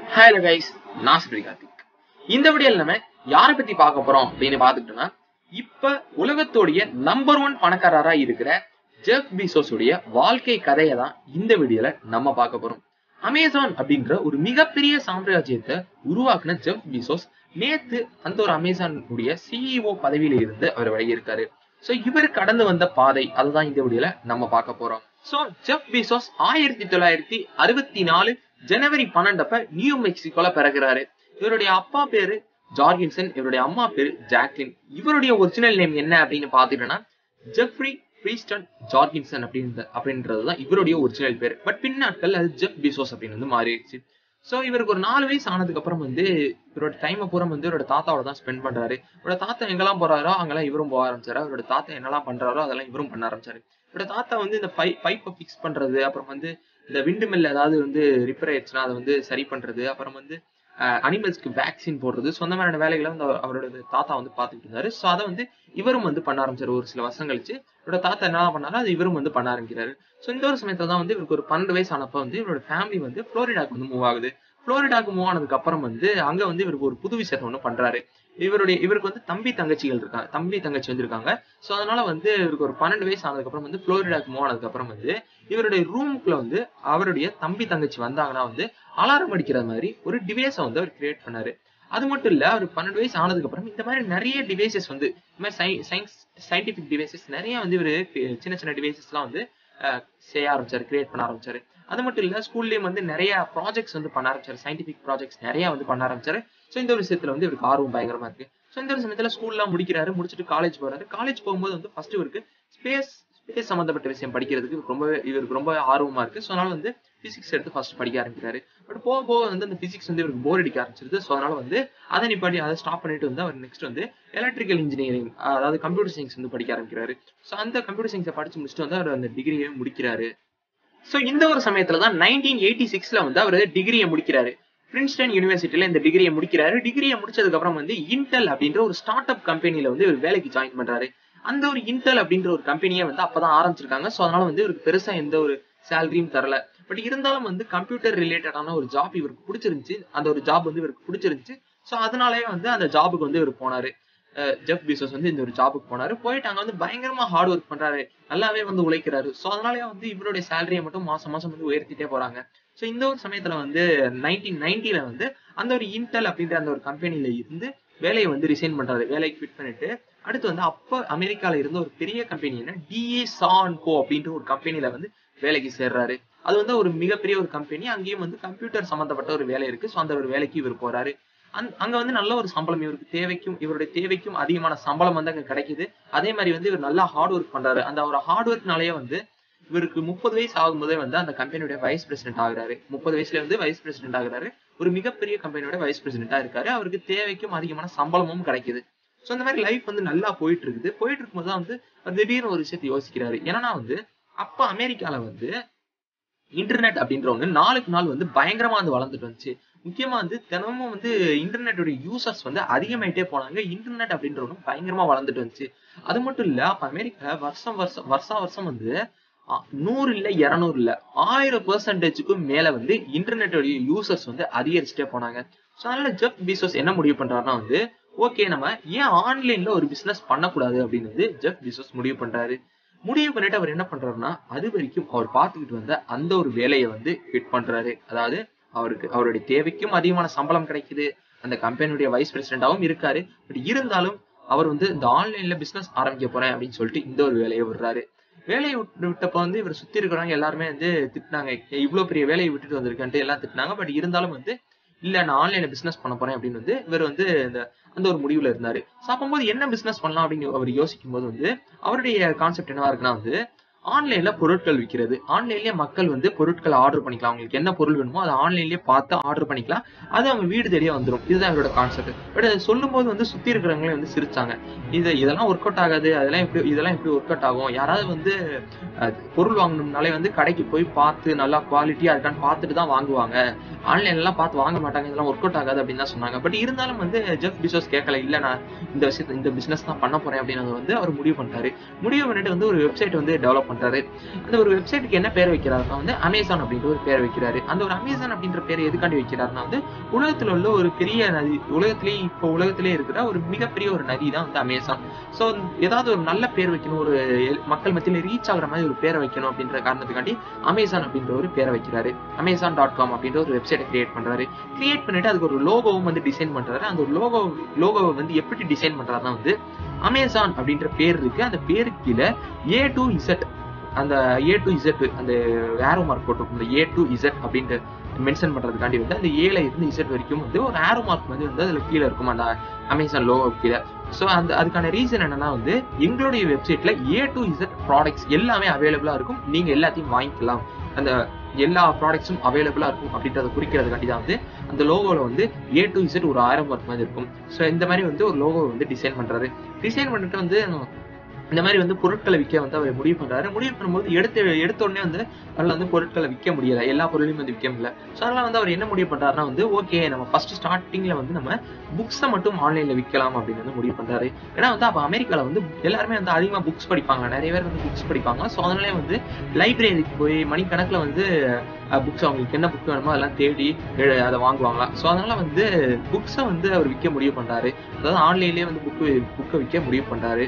hello guys நான் சுப்ரி கார்த்திக் இந்த வீடியோல நம்ம யாரை பத்தி பார்க்க போறோம் அப்படின்னு பாத்துக்கிட்டோம்னா இப்ப உலகத்தோடைய நம்பர் ஒன் பணக்காரரா இருக்கிற ஜெஃப் பீசோஸ் உடைய வாழ்க்கை கதையை தான் இந்த வீடியோல நம்ம பார்க்க போறோம் அமேசான் அப்படின்ற ஒரு மிகப்பெரிய சாம்ராஜ்யத்தை உருவாக்குன ஜெஃப் பீசோஸ் நேத்து அந்த ஒரு அமேசான் உடைய சிஇஓ பதவியில இருந்து அவர் விலகியிருக்காரு சோ இவர் கடந்து வந்த பாதை அதுதான் இந்த வீடியோல நம்ம பார்க்க போறோம் சோ ஜெஃப் பீசோஸ் ஆயிரத்தி தொள்ளாயிரத்தி அறுபத்தி நாலு ஜனவரி பன்னெண்டப்ப நியூ மெக்சிகோல பிறகுறாரு இவருடைய அப்பா பேரு ஜார்கின்சன் இவருடைய அம்மா பேரு ஜாக்லின் இவருடைய ஒரிஜினல் நேம் என்ன அப்படின்னு பாத்துட்டோம்னா ஜெஃப்ரி பிரீஸ்டன் ஜார்கின்சன் அப்படின்ற அப்படின்றதுதான் இவருடைய ஒரிஜினல் பேர் பட் பின்னாட்கள் அது ஜெஃப் பீசோஸ் அப்படின்னு வந்து மாறிடுச்சு சோ இவருக்கு ஒரு நாலு வயசு ஆனதுக்கு அப்புறம் வந்து இவரோட டைமை பூரா வந்து இவரோட தாத்தாவோட தான் ஸ்பெண்ட் பண்றாரு இவரோட தாத்தா எங்கெல்லாம் போறாரோ அங்கெல்லாம் இவரும் போக ஆரம்பிச்சாரு அவரோட தாத்தா என்னெல்லாம் பண்றாரோ அதெல்லாம் இவரும் பண்ண ஆரம்பிச்சாரு இவரோட தாத்தா வந்து இந்த பை பைப்பை ஃபிக்ஸ் பண்றது அப்புறம் வந்து இந்த விண்டு மில் ஏதாவது வந்து ரிப்பேர் ஆயிடுச்சுன்னா அதை வந்து சரி பண்றது அப்புறம் வந்து அனிமல்ஸ்க்கு வேக்சின் போடுறது சொந்த மாதிரியான வேலைகளை வந்து அவர்- அவரோட தாத்தா வந்து பார்த்துட்டு இருந்தாரு ஸோ அதை வந்து இவரும் வந்து பண்ண ஆரம்பிச்சாரு ஒரு சில வருஷம் கழிச்சு இவரோட தாத்தா என்ன பண்ணாரோ அது இவரும் வந்து பண்ண ஆரம்பிக்கிறாரு ஸோ இந்த ஒரு சமயத்துல தான் வந்து இவருக்கு ஒரு பன்னெண்டு வயசு ஆனப்ப வந்து இவரோட ஃபேமிலி வந்து புளோரிடாக்கு வந்து மூவ் ஆகுது புளோரிடாக்கு மூவ் ஆனதுக்கு அப்புறம் வந்து அங்க வந்து இவருக்கு ஒரு புது விஷயத்தை ஒன்று பண்றாரு இவருடைய இவருக்கு வந்து தம்பி தங்கச்சிகள் இருக்காங்க தம்பி தங்கச்சி வந்து இருக்காங்க ஸோ அதனால வந்து இவருக்கு ஒரு பன்னெண்டு வயசு ஆனதுக்கு அப்புறம் வந்து புளோரிடாக்கு மூவ் ஆனதுக்கு அப்புறம் வந்து இவருடைய ரூமுக்குள்ள வந்து அவருடைய தம்பி தங்கச்சி வந்தாங்கன்னா வந்து அலாரம் அடிக்கிற மாதிரி ஒரு டிவைஸை வந்து அவர் கிரியேட் பண்ணாரு அது மட்டும் இல்ல அவர் பன்னெண்டு வயசு ஆனதுக்கு அப்புறம் இந்த மாதிரி நிறைய டிவைசஸ் வந்து இந்த மாதிரி சயின்ஸ் சயின்டிபிக் டிவைசஸ் நிறைய வந்து இவரு சின்ன சின்ன டிவைசஸ் எல்லாம் வந்து அஹ், செய்ய ஆரம்பிச்சாரு கிரியேட் பண்ண ஆரம்பிச்சாரு அது மட்டும் இல்ல ஸ்கூல்லயும் வந்து நிறைய ப்ராஜெக்ட்ஸ் வந்து பண்ண ஆரம்பிச்சாரு சயின்டிபிக் ப்ராஜெக்ட்ஸ் நிறைய வந்து பண்ண ஆரம்பிச்சாரு ஸோ இந்த ஒரு விஷயத்துல வந்து இவருக்கு ஆர்வம் பயங்கரமா இருக்கு ஸோ இந்த ஒரு சமயத்துல ஸ்கூல்லாம் முடிக்கிறாரு முடிச்சுட்டு காலேஜ் போறாரு காலேஜ் போகும்போது வந்து ஃபர்ஸ்ட் இவருக்கு ஸ்பேஸ் ஸ்பேஸ் சம்பந்தப்பட்ட விஷயம் படிக்கிறதுக்கு ரொம்பவே இவருக்கு ரொம்ப ஆர்வமா இருக்கு ஸோ அதனால வந்து பிசிக்ஸ் எடுத்து ஃபர்ஸ்ட் படிக்க ஆரம்பிக்கிறாரு பட் போக போக வந்து அந்த பிசிக்ஸ் வந்து இவருக்கு போர் அடிக்க ஆரம்பிச்சிருது ஸோ அதனால வந்து அதை நிப்பாட்டி அதை ஸ்டாப் பண்ணிட்டு வந்து அவர் நெக்ஸ்ட் வந்து எலக்ட்ரிக்கல் இன்ஜினியரிங் அதாவது கம்ப்யூட்டர் சயின்ஸ் வந்து படிக்க ஆரம்பிக்கிறாரு ஸோ அந்த கம்ப்யூட்டர் சயின்ஸை படிச்சு முடிச்சுட்டு வந்து அவர் அந்த டிகிரியை முடிக்கிறாரு ஸோ இந்த ஒரு சமயத்துல தான் நைன்டீன் எயிட்டி சிக்ஸ்ல வந்து அவர் டிகிரியை முடிக்கிறாரு பிரின்ஸ்டன் யூனிவர்சிட்டியில இந்த டிகிரியை முடிக்கிறாரு டிகிரியை முடிச்சதுக்கு அப்புறம் வந்து இன்டெல் அப்படின்ற ஒரு ஸ்டார்ட் அப் கம்பெனில வந்து இவர் வேலைக்கு ஜாயின் பண்றாரு அந்த ஒரு இன்டெல் அப்படின்ற ஒரு கம்பெனியை வந்து அப்பதான் ஆரம்பிச்சிருக்காங்க ஸோ அதனால வந்து இவருக்கு பெருசா எந்த ஒரு சேலரியும் தரல பட் இருந்தாலும் வந்து கம்ப்யூட்டர் ரிலேட்டடான ஒரு ஜாப் இவருக்கு பிடிச்சிருந்துச்சு அந்த ஒரு ஜாப் வந்து இவருக்கு பிடிச்சிருந்துச்சு ஸோ அதனாலயே வந்து அந்த ஜாபுக்கு வந்து இவர் போனாரு அஹ் ஜெஃப் பீசோஸ் வந்து இந்த ஒரு ஜாபுக்கு போனாரு போயிட்டு அங்க வந்து பயங்கரமா ஹார்ட் ஒர்க் பண்றாரு நல்லாவே வந்து உழைக்கிறாரு ஸோ அதனாலயே வந்து இவருடைய சேலரியை மட்டும் மாசம் மாசம் வந்து உயர்த்திட்டே போறாங்க ஸோ இந்த ஒரு சமயத்துல வந்து நைன்டீன் நைன்டில வந்து அந்த ஒரு இன்டெல் அப்படின்ற அந்த ஒரு கம்பெனில இருந்து வேலையை வந்து ரிசைன் பண்றாரு வேலையை குவிட் பண்ணிட்டு அடுத்து வந்து அப்ப அமெரிக்கால இருந்த ஒரு பெரிய கம்பெனி டிஏ சான் கோ அப்படின்ற ஒரு கம்பெனில வந்து வேலைக்கு சேர்றாரு அது வந்து ஒரு மிகப்பெரிய ஒரு கம்பெனி அங்கேயும் வந்து கம்ப்யூட்டர் சம்பந்தப்பட்ட ஒரு வேலை இருக்கு ஸோ அந்த ஒரு வேலைக்கு இவர் போறாரு அந்- அங்க வந்து நல்ல ஒரு சம்பளம் இவருக்கு தேவைக்கும் இவருடைய தேவைக்கும் அதிகமான சம்பளம் வந்து அங்க கிடைக்குது அதே மாதிரி வந்து இவர் நல்லா ஹார்ட் ஒர்க் பண்றாரு அந்த ஒரு ஹார்ட் ஒர்க்னாலேயே வந்து இவருக்கு முப்பது வயசு ஆகும்போதே வந்து அந்த கம்பெனியோட வைஸ் பிரசிடென்ட் ஆகுறாரு முப்பது வயசுல வந்து வைஸ் பிரசிடென்ட் ஆகுறாரு ஒரு மிகப்பெரிய கம்பெனியோட வைஸ் பிரசிடென்டா இருக்காரு அவருக்கு தேவைக்கும் அதிகமான சம்பளமும் கிடைக்குது ஸோ அந்த மாதிரி லைஃப் வந்து நல்லா போயிட்டு இருக்குது போயிட்டு இருக்கும்போது தான் வந்து அவர் திடீர்னு ஒரு விஷயத்தை யோசிக்கிறாரு ஏன்னா வந்து அப்ப அமெரிக்கால வந்து இன்டர்நெட் அப்படின்ற ஒண்ணு நாளுக்கு நாள் வந்து பயங்கரமா வந்து வளர்ந்துட்டு வந்துச்சு முக்கியமா வந்து தினமும் வந்து இன்டர்நெட்டோட யூசர்ஸ் வந்து அதிகமாயிட்டே போனாங்க இன்டர்நெட் அப்படின்ற ஒண்ணு பயங்கரமா வளர்ந்துட்டு வந்துச்சு அது மட்டும் இல்ல அப்ப அமெரிக்கா வருஷம் வருஷம் வருஷா வருஷம் வந்து அ, நூறு இல்ல இருநூறு இல்ல ஆயிரம் பெர்சன்டேஜுக்கும் மேல வந்து இன்டர்நெட்டோட யூசர்ஸ் வந்து அதிகரிச்சுட்டே போனாங்க ஸோ அதனால ஜெஃப் பீசோஸ் என்ன முடிவு பண்றாருன்னா வந்து ஓகே நம்ம ஏன் ஆன்லைன்ல ஒரு பிசினஸ் பண்ணக்கூடாது அப்படின்னு வந்து ஜெஃப் பீசோஸ் முடிவு பண்றாரு முடிவு பண்ணிட்டு அவர் என்ன பண்றாருன்னா அது வரைக்கும் அவர் பார்த்துக்கிட்டு வந்த அந்த ஒரு வேலையை வந்து குவிட் பண்றாரு அதாவது அவருக்கு அவருடைய தேவைக்கும் அதிகமான சம்பளம் கிடைக்குது அந்த கம்பெனியுடைய வைஸ் பிரசிடென்டாவும் இருக்காரு பட் இருந்தாலும் அவர் வந்து இந்த ஆன்லைன்ல பிசினஸ் ஆரம்பிக்க போறேன் அப்படின்னு சொல்லிட்டு இந்த ஒரு வேலையை விடுறாரு வேலையை விட்டு விட்டப்ப வந்து இவர் சுத்தி இருக்கிறவங்க எல்லாருமே வந்து திட்டினாங்க இவ்வளவு பெரிய வேலையை விட்டுட்டு வந்திருக்கேன்ட்டு எல்லாம் திட்டினாங்க பட் இருந்தாலும் வந்து இல்ல நான் ஆன்லைன்ல பிசினஸ் பண்ண போறேன் அப்படின்னு வந்து இவர் வந்து இந்த அந்த ஒரு முடிவுல இருந்தாரு So, அப்பம்போது என்ன பிசினஸ் பண்ணலாம் அப்படின்னு அவர் யோசிக்கும் போது வந்து அவருடைய கான்செப்ட் என்னவா இருக்குன்னா வந்து ஆன்லைன்ல பொருட்கள் விற்கிறது ஆன்லைன்லயே மக்கள் வந்து பொருட்களை ஆர்டர் பண்ணிக்கலாம் அவங்களுக்கு என்ன பொருள் வேணுமோ அதை ஆன்லைன்லயே பார்த்து ஆர்டர் பண்ணிக்கலாம் அது அவங்க வீடு தேடியே வந்துடும் இதுதான் இவரோட கான்செப்ட் பட் அதை சொல்லும் போது வந்து சுத்தி இருக்கிறவங்களே வந்து சிரிச்சாங்க இது இதெல்லாம் ஒர்க் அவுட் ஆகாது அதெல்லாம் எப்படி இதெல்லாம் எப்படி ஒர்க் அவுட் ஆகும் யாராவது வந்து அஹ், பொருள் வாங்கணும்னாலே வந்து கடைக்கு போய் பார்த்து நல்லா குவாலிட்டியா இருக்கான்னு பார்த்துட்டு தான் வாங்குவாங்க ஆன்லைன்ல எல்லாம் பார்த்து வாங்க மாட்டாங்க இதெல்லாம் ஒர்க் அவுட் ஆகாது அப்படின்னு தான் சொன்னாங்க பட் இருந்தாலும் வந்து ஜெஃப் பிசோஸ் கேட்கல இல்ல நான் இந்த விஷயத்த இந்த பிசினஸ் தான் பண்ண போறேன் அப்படின்னு வந்து அவர் முடிவு பண்ணிட்டாரு முடிவு பண்ணிட்டு வந்து ஒரு வெப்சைட் வந்து டெவலப் பண்றாரு அந்த ஒரு வெப்சைட்டுக்கு என்ன பேர் வைக்கிறாருன்னா வந்து அமேசான் அப்படின்ற ஒரு பேர் வைக்கிறாரு அந்த ஒரு அமேசான் அப்படின்ற பேர் எதுக்காண்டி வைக்கிறாருன்னா வந்து உலகத்துல உள்ள ஒரு பெரிய நதி உலகத்திலேயே இப்போ உலகத்திலேயே இருக்கிற ஒரு மிகப்பெரிய ஒரு நதி தான் வந்து அமேசான் ஸோ ஏதாவது ஒரு நல்ல பேர் வைக்கணும் ஒரு எல்- மக்கள் மத்தியில ரீச் ஆகுற மாதிரி ஒரு பேரை வைக்கணும் அப்படின்ற காரணத்துக்காண்டி அமேசான் அப்படின்ற ஒரு பேரை வைக்கிறாரு அமேசான் டாட் காம் அப்படின்ற ஒரு வெப்சைட்டை கிரியேட் பண்றாரு கிரியேட் பண்ணிட்டு அதுக்கு ஒரு லோகோவும் வந்து டிசைன் பண்றாரு அந்த ஒரு லோகோ லோகோவை வந்து எப்படி டிசைன் பண்றாருன்னா வந்து அமேசான் அப்படின்ற பேர் இருக்கு அந்த பேருக்கு கீழே ஏ டு இசட் அந்த ஏ டு இசட் அந்த ஏரோ மார்க் போட்டிருக்கும் இந்த ஏ டு இசட் அப்படின்ட்டு மென்ஷன் பண்றதுக்காண்டி வந்து அந்த ஏல இருந்து இசட் வரைக்கும் வந்து ஒரு ஏரோ மார்க் வந்து வந்து அதுல கீழே இருக்கும் அந்த அமேசான் லோகோ கீழே ஸோ அந்த அதுக்கான ரீசன் என்னன்னா வந்து எங்களுடைய வெப்சைட்ல ஏ டு இசட் ப்ராடக்ட்ஸ் எல்லாமே அவைலபிளா இருக்கும் நீங்க எல்லாத்தையும் வாங்கிக்கலாம் அந்த எல்லா ப்ராடக்ட்ஸும் அவைலபிளா இருக்கும் அப்படின்றத குறிக்கிறதுக்காண்டி தான் வந்து அந்த லோகோல வந்து ஏ டு இசட் ஒரு ஆயிரம் ஒர்க் மாதிரி இருக்கும் ஸோ இந்த மாதிரி வந்து ஒரு லோகோ வந்து டிசைன் பண்றாரு டிசைன் பண்ணிட்டு வந்து இந்த மாதிரி வந்து பொருட்களை விற்க வந்து அவர் முடிவு பண்றாரு முடிவு பண்ணும்போது எடுத்து எடுத்த உடனே வந்து அவரால் வந்து பொருட்களை விற்க முடியல எல்லா பொருளையும் வந்து விற்க முடியல ஸோ அதனால வந்து அவர் என்ன முடிவு பண்றாருன்னா வந்து ஓகே நம்ம ஃபர்ஸ்ட் ஸ்டார்டிங்ல வந்து நம்ம புக்ஸை மட்டும் ஆன்லைன்ல விற்கலாம் அப்படின்னு வந்து முடிவு பண்றாரு ஏன்னா வந்து அப்போ அமெரிக்கால வந்து எல்லாருமே வந்து அதிகமாக புக்ஸ் படிப்பாங்க நிறைய பேர் வந்து புக்ஸ் படிப்பாங்க ஸோ அதனாலே வந்து லைப்ரரிக்கு போய் மணிக்கணக்கில் வந்து புக்ஸ் அவங்களுக்கு என்ன புக் வேணுமோ அதெல்லாம் தேடி எ- அதை வாங்குவாங்களாம் ஸோ அதனால வந்து புக்ஸை வந்து அவர் விற்க முடிவு பண்றாரு அதாவது ஆன்லைன்லேயே வந்து புக்கு புக்கை விற்க முடிவு பண்றாரு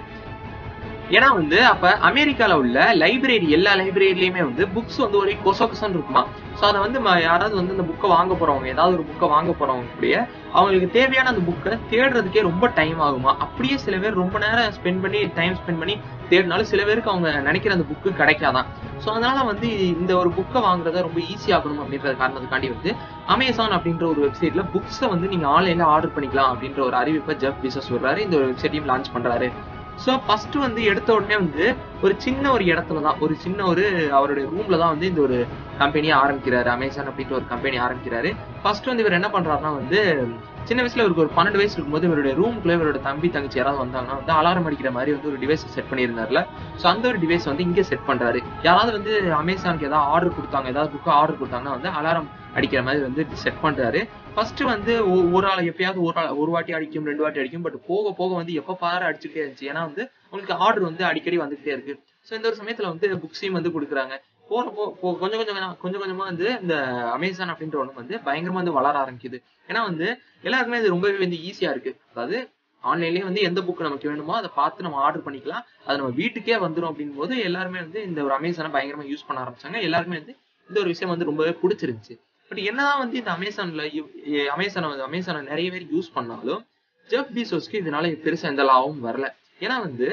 ஏன்னா வந்து அப்ப அமெரிக்கால உள்ள லைப்ரரி எல்லா லைப்ரரியிலயுமே வந்து புக்ஸ் வந்து ஒரே கொச கொசன்னு இருக்குமா ஸோ அதை வந்து ம- யாராவது வந்து அந்த புக்கை வாங்க போறவங்க ஏதாவது ஒரு புக்கை வாங்க போறவங்க கூடயே அவங்களுக்கு தேவையான அந்த புக்கை தேடுறதுக்கே ரொம்ப டைம் ஆகுமா அப்படியே சில பேர் ரொம்ப நேரம் ஸ்பெண்ட் பண்ணி டைம் ஸ்பெண்ட் பண்ணி தேடினாலும் சில பேருக்கு அவங்க நினைக்கிற அந்த புக்கு கிடைக்காதான் ஸோ அதனால வந்து இந்த ஒரு புக்கை வாங்குறத ரொம்ப ஈஸி ஆகணும் அப்படின்ற காரணத்துக்காண்டி வந்து அமேசான் அப்படின்ற ஒரு வெப்சைட்ல புக்ஸை வந்து நீங்க ஆன்லைன்ல ஆர்டர் பண்ணிக்கலாம் அப்படின்ற ஒரு அறிவிப்பை ஜெஃப் பீசஸ் சொல்றாரு இந்த ஒரு வெப்சைட்டையும் லான்ச் பண்றாரு ஸோ ஃபர்ஸ்ட் வந்து எடுத்த உடனே வந்து ஒரு சின்ன ஒரு இடத்துல தான் ஒரு சின்ன ஒரு அவருடைய ரூம்ல தான் வந்து இந்த ஒரு கம்பெனியை ஆரம்பிக்கிறாரு அமேசான் அப்படின்ற ஒரு கம்பெனி ஆரம்பிக்கிறாரு ஃபர்ஸ்ட் வந்து இவர் என்ன பண்றாருன்னா வந்து சின்ன வயசுல இவருக்கு ஒரு பன்னெண்டு வயசு இருக்கும்போது இவருடைய ரூமுக்குள்ள இவரோட தம்பி தங்கச்சி யாராவது வந்தாங்கன்னா வந்து அலாரம் அடிக்கிற மாதிரி வந்து ஒரு டிவைஸ் செட் பண்ணியிருந்தாருல ஸோ அந்த ஒரு டிவைஸ் வந்து இங்கே செட் பண்றாரு யாராவது வந்து அமேசானுக்கு ஏதாவது ஆர்டர் கொடுத்தாங்க ஏதாவது புக்கு ஆர்டர் கொடுத்தாங்கன்னா வந்து அலாரம் அடிக்கிற மாதிரி வந்து செட் பண்றாரு ஃபர்ஸ்ட் வந்து ஒ- ஒரு ஆள் எப்பயாவது ஒரு ஆள் ஒரு வாட்டி அடிக்கும் ரெண்டு வாட்டி அடிக்கும் பட் போக போக வந்து எப்ப பாரு அடிச்சுட்டே இருந்துச்சு ஏன்னா வந்து உங்களுக்கு ஆர்டர் வந்து அடிக்கடி வந்துகிட்டே இருக்கு ஸோ இந்த ஒரு சமயத்துல வந்து புக்ஸையும் வந்து கொடுக்குறாங்க போற போ போ- கொஞ்சம் கொஞ்சம் கொஞ்சம் கொஞ்சமா வந்து இந்த அமேசான் அப்படின்ற ஒண்ணு வந்து பயங்கரமா வந்து வளர ஆரம்பிக்குது ஏன்னா வந்து எல்லாருக்குமே இது ரொம்பவே வந்து ஈஸியா இருக்கு அதாவது ஆன்லைன்லயே வந்து எந்த புக் நமக்கு வேணுமோ அதை பார்த்து நம்ம ஆர்டர் பண்ணிக்கலாம் அது நம்ம வீட்டுக்கே வந்துரும் அப்படின் போது எல்லாருமே வந்து இந்த ஒரு அமேசானை பயங்கரமா யூஸ் பண்ண ஆரம்பிச்சாங்க எல்லாருமே வந்து இந்த ஒரு விஷயம் வந்து ரொம்பவே பிடிச்சிருந்துச்சு பட் என்னதான் வந்து இந்த அமேசான்ல அமேசானை வந்து அமேசானை நிறைய பேர் யூஸ் பண்ணாலும் ஜெஃப் பீசோஸ்க்கு இதனால பெருசா எந்த லாபமும் வரல ஏன்னா வந்து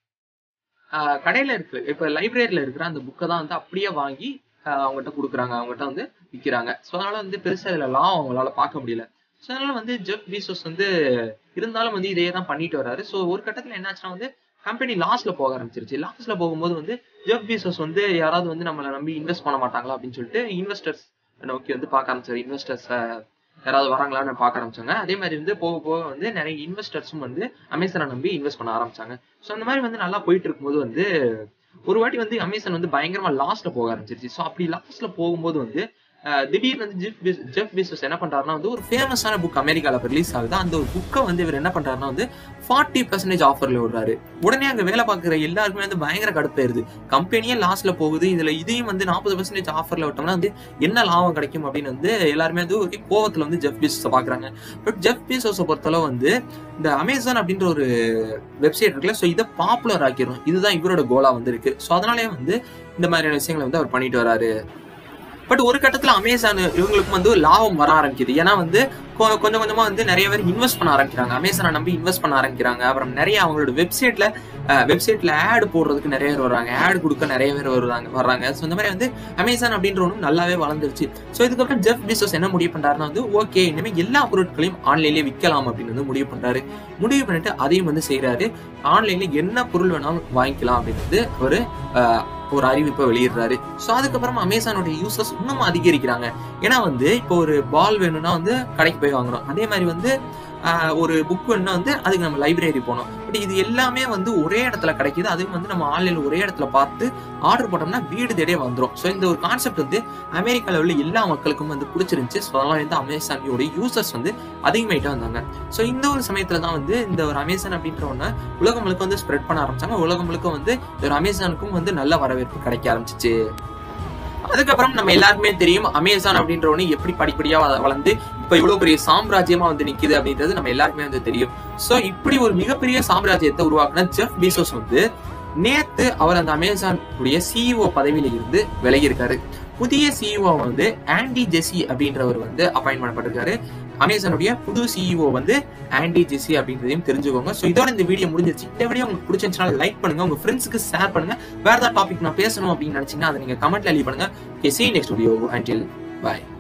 ஆஹ் கடையில இருக்கு இப்ப லைப்ரரியில இருக்கிற அந்த புக்கை தான் வந்து அப்படியே வாங்கி ஆஹ் அவங்ககிட்ட கொடுக்குறாங்க அவங்ககிட்ட வந்து விற்கிறாங்க ஸோ அதனால வந்து பெருசா இதுல லாபம் அவங்களால பார்க்க முடியல ஸோ அதனால வந்து ஜெஃப் பீசோஸ் வந்து இருந்தாலும் வந்து இதையே தான் பண்ணிட்டு வராரு ஸோ ஒரு கட்டத்துல என்னாச்சுன்னா வந்து கம்பெனி லாஸ்ல போக ஆரம்பிச்சிருச்சு லாஸ்ல போகும்போது வந்து ஜெஃப் பீசோஸ் வந்து யாராவது வந்து நம்மளை நம்பி இன்வெஸ்ட் பண்ண மாட்டாங்களா அப்படின்னு சொல்லிட்டு இன்வெஸ்டர்ஸ் நோக்கி வந்து பார்க்க ஆரம்பிச்சாரு இன்வெஸ்டர்ஸ் யாராவது வராங்களான்னு பார்க்க ஆரம்பிச்சாங்க அதே மாதிரி வந்து போக போக வந்து நிறைய இன்வெஸ்டர்ஸும் வந்து அமேசானை நம்பி இன்வெஸ்ட் பண்ண ஆரம்பிச்சாங்க ஸோ அந்த மாதிரி வந்து நல்லா போயிட்டு இருக்கும்போது வந்து ஒரு வாட்டி வந்து அமேசான் வந்து பயங்கரமா லாஸ்ட்ல போக ஆரம்பிச்சிருச்சு ஸோ அப்படி லாஸ்ட்ல போகும்போது வந்து அஹ், திடீர்னு வந்து ஜெஃப் பெஸ்- ஜெஃப் பெசோஸ் என்ன பண்றாருன்னா வந்து ஒரு ஃபேமஸான புக் அமெரிக்கால ரிலீஸ் ஆகுது அந்த ஒரு புக்கை வந்து இவர் என்ன பண்றாருன்னா வந்து ஃபார்ட்டி பர்சன்டேஜ் ஆஃபர்ல விடுறாரு உடனே அங்க வேலை பார்க்குற எல்லாருக்குமே வந்து பயங்கர கடுப்பாயிருது கம்பெனியே லாஸ்ட்ல போகுது இதுல இதையும் வந்து நாற்பது பர்சன்டேஜ் ஆஃபர்ல விட்டோம்னா வந்து என்ன லாபம் கிடைக்கும் அப்படின்னு வந்து எல்லாருமே வந்து ஒரே கோவத்துல வந்து ஜெஃப் பீசோஸை பாக்குறாங்க பட் ஜெஃப் பீசோஸை பொறுத்தளவு வந்து இந்த அமேசான் அப்படின்ற ஒரு வெப்சைட் இருக்குல்ல ஸோ இதை பாப்புலர் ஆக்கிரும் இதுதான் இவரோட கோலா வந்து இருக்கு ஸோ அதனாலே வந்து இந்த மாதிரியான விஷயங்களை வந்து அவர் பண்ணிட்டு வராரு பட் ஒரு கட்டத்துல அமேசான் இவங்களுக்கு வந்து லாபம் வர ஆரம்பிக்குது ஏன்னா வந்து கொ- கொஞ்சம் கொஞ்சமா வந்து நிறைய பேர் இன்வெஸ்ட் பண்ண ஆரம்பிக்கிறாங்க அமேசானை நம்பி இன்வெஸ்ட் பண்ண ஆரம்பிக்கிறாங்க அப்புறம் நிறைய அவங்களோட வெப்சைட்ல வெப்சைட்ல ஆட் போடுறதுக்கு நிறைய பேர் வர்றாங்க ஆட் கொடுக்க நிறைய பேர் வருவாங்க வர்றாங்க ஸோ இந்த மாதிரி வந்து அமேசான் அப்படின்ற ஒன்று நல்லாவே வளர்ந்துருச்சு ஸோ இதுக்கப்புறம் ஜெஃப் பீசோஸ் என்ன முடிவு பண்றாருன்னா வந்து ஓகே இனிமேல் எல்லா பொருட்களையும் ஆன்லைன்லேயே விற்கலாம் அப்படின்னு வந்து முடிவு பண்றாரு முடிவு பண்ணிட்டு அதையும் வந்து செய்றாரு ஆன்லைன்ல என்ன பொருள் வேணாலும் வாங்கிக்கலாம் அப்படின்னு வந்து ஒரு ஆஹ், ஒரு அறிவிப்பை வெளியிடுறாரு ஸோ அதுக்கப்புறம் அமேசானோட யூசர்ஸ் இன்னும் அதிகரிக்கிறாங்க ஏன்னா வந்து இப்போ ஒரு பால் வேணும்னா வந்து கடைக்கு போய் வாங்குறோம் அதே மாதிரி வந்து ஆஹ், ஒரு புக் வேணும்னா வந்து அதுக்கு நம்ம லைப்ரரி போகணும் பட் அண்ட் இது எல்லாமே வந்து ஒரே இடத்துல கிடைக்குது அதுவும் வந்து நம்ம ஆன்லைன்ல ஒரே இடத்துல பார்த்து ஆர்டர் போட்டோம்னா வீடு தேடியே வந்துடும் ஸோ இந்த ஒரு கான்செப்ட் வந்து அமெரிக்காவில் உள்ள எல்லா மக்களுக்கும் வந்து பிடிச்சிருந்துச்சு ஸோ அதெல்லாம் வந்து அமேசானியோட யூசர்ஸ் வந்து அதிகமாயிட்டே வந்தாங்க ஸோ இந்த ஒரு சமயத்துல தான் வந்து இந்த ஒரு அமேசான் அப்படின்ற ஒன்று உலகம் முழுக்க வந்து ஸ்ப்ரெட் பண்ண ஆரம்பிச்சாங்க உலகம் முழுக்க வந்து இந்த ஒரு அமேசானுக்கும் வந்து நல்ல வரவேற்பு கிடைக்க ஆரம்பிச்சிச்சு அதுக்கப்புறம் நம்ம எல்லாருக்குமே தெரியும் அமேசான் அப்படின்ற ஒன்று எப்படி படிப்படியா வ- வளர்ந்து இப்ப இவ்வளவு பெரிய சாம்ராஜ்யமா வந்து நிக்குது அப்படின்றது நம்ம எல்லாருக்குமே வந்து தெரியும் சோ இப்படி ஒரு மிகப்பெரிய சாம்ராஜ்யத்தை உருவாக்குன ஜெஃப் பீசோஸ் வந்து நேத்து அவர் அந்த அமேசான் உடைய சிஇஓ பதவியில இருந்து விலகி இருக்காரு புதிய சிஇஓ வந்து ஆண்டி ஜெசி அப்படின்றவர் வந்து அப்பாயிண்ட் பண்ணப்பட்டிருக்காரு அமேசானுடைய புது சிஇஓ வந்து ஆண்டி ஜெசி அப்படின்றதையும் தெரிஞ்சுக்கோங்க ஸோ இதோட இந்த வீடியோ முடிஞ்சிருச்சு இந்த வீடியோ உங்களுக்கு பிடிச்சிருந்துச்சுன்னா லைக் பண்ணுங்க உங்க ஃப்ரெண்ட்ஸ்க்கு ஷேர் பண்ணுங்க வேற ஏதாவது டாபிக் நான் பேசணும் அப்படின்னு நினைச்சீங்கன்னா அதை நீங்க கமெண்ட்ல லீவ் பண்ணுங்க okay see next video until பாய்